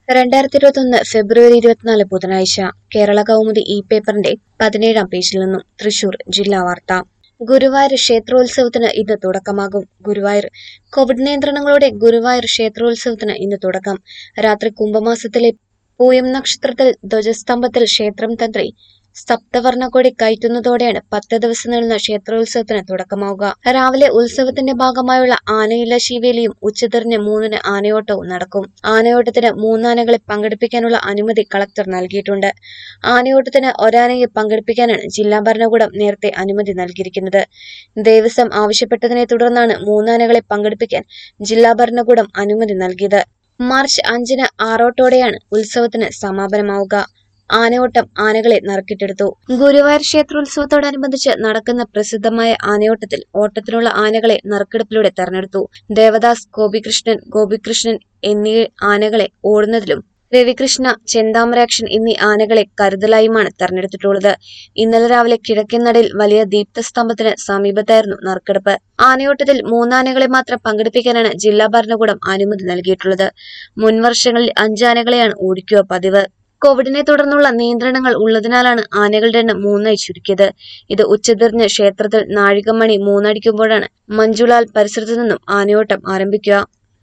രണ്ടായിരത്തി ഇരുപത്തൊന്ന് ഫെബ്രുവരി ഇരുപത്തിനാല് ബുധനാഴ്ച കേരള കൗമുദി ഇ പേപ്പറിന്റെ പതിനേഴാം പേജിൽ നിന്നും തൃശൂർ ജില്ലാ വാർത്ത ഗുരുവായൂർ ക്ഷേത്രോത്സവത്തിന് ഇന്ന് തുടക്കമാകും ഗുരുവായൂർ കോവിഡ് നിയന്ത്രണങ്ങളോടെ ഗുരുവായൂർ ക്ഷേത്രോത്സവത്തിന് ഇന്ന് തുടക്കം രാത്രി കുംഭമാസത്തിലെ പൂയം നക്ഷത്രത്തിൽ ധ്വജസ്തംഭത്തിൽ ക്ഷേത്രം തന്ത്രി സപ്തവർണ്ണക്കൊടി കയറ്റുന്നതോടെയാണ് പത്ത് ദിവസം നീളുന്ന ക്ഷേത്രോത്സവത്തിന് തുടക്കമാവുക രാവിലെ ഉത്സവത്തിന്റെ ഭാഗമായുള്ള ആനയില്ല ശിവേലിയും ഉച്ചതിരിഞ്ഞ് മൂന്നിന് ആനയോട്ടവും നടക്കും ആനയോട്ടത്തിന് മൂന്നാനകളെ പങ്കെടുപ്പിക്കാനുള്ള അനുമതി കളക്ടർ നൽകിയിട്ടുണ്ട് ആനയോട്ടത്തിന് ഒരാനയെ പങ്കെടുപ്പിക്കാനാണ് ജില്ലാ ഭരണകൂടം നേരത്തെ അനുമതി നൽകിയിരിക്കുന്നത് ദേവസ്വം ആവശ്യപ്പെട്ടതിനെ തുടർന്നാണ് മൂന്നാനകളെ പങ്കെടുപ്പിക്കാൻ ജില്ലാ ഭരണകൂടം അനുമതി നൽകിയത് മാർച്ച് അഞ്ചിന് ആറോട്ടോടെയാണ് ഉത്സവത്തിന് സമാപനമാവുക ആനയോട്ടം ആനകളെ നറുക്കിട്ടെടുത്തു ഗുരുവായൂർ ക്ഷേത്രോത്സവത്തോടനുബന്ധിച്ച് നടക്കുന്ന പ്രസിദ്ധമായ ആനയോട്ടത്തിൽ ഓട്ടത്തിനുള്ള ആനകളെ നറുക്കെടുപ്പിലൂടെ തെരഞ്ഞെടുത്തു ദേവദാസ് ഗോപികൃഷ്ണൻ ഗോപികൃഷ്ണൻ എന്നീ ആനകളെ ഓടുന്നതിലും രവികൃഷ്ണ ചെന്താമരാക്ഷൻ എന്നീ ആനകളെ കരുതലായുമാണ് തെരഞ്ഞെടുത്തിട്ടുള്ളത് ഇന്നലെ രാവിലെ കിഴക്കൻ വലിയ ദീപ്തസ്തംഭത്തിന് സമീപത്തായിരുന്നു നറുക്കെടുപ്പ് ആനയോട്ടത്തിൽ മൂന്നാനകളെ മാത്രം പങ്കെടുപ്പിക്കാനാണ് ജില്ലാ ഭരണകൂടം അനുമതി നൽകിയിട്ടുള്ളത് മുൻവർഷങ്ങളിൽ അഞ്ചാനകളെയാണ് ഓടിക്കുക പതിവ് കോവിഡിനെ തുടർന്നുള്ള നിയന്ത്രണങ്ങൾ ഉള്ളതിനാലാണ് ആനകളുടെ എണ്ണം മൂന്നായി ചുരുക്കിയത് ഇത് ഉച്ചതിരിഞ്ഞ് ക്ഷേത്രത്തിൽ നാഴികമണി മൂന്നടിക്കുമ്പോഴാണ് മഞ്ജുലാൽ പരിസരത്തു നിന്നും ആനയോട്ടം ആരംഭിക്കുക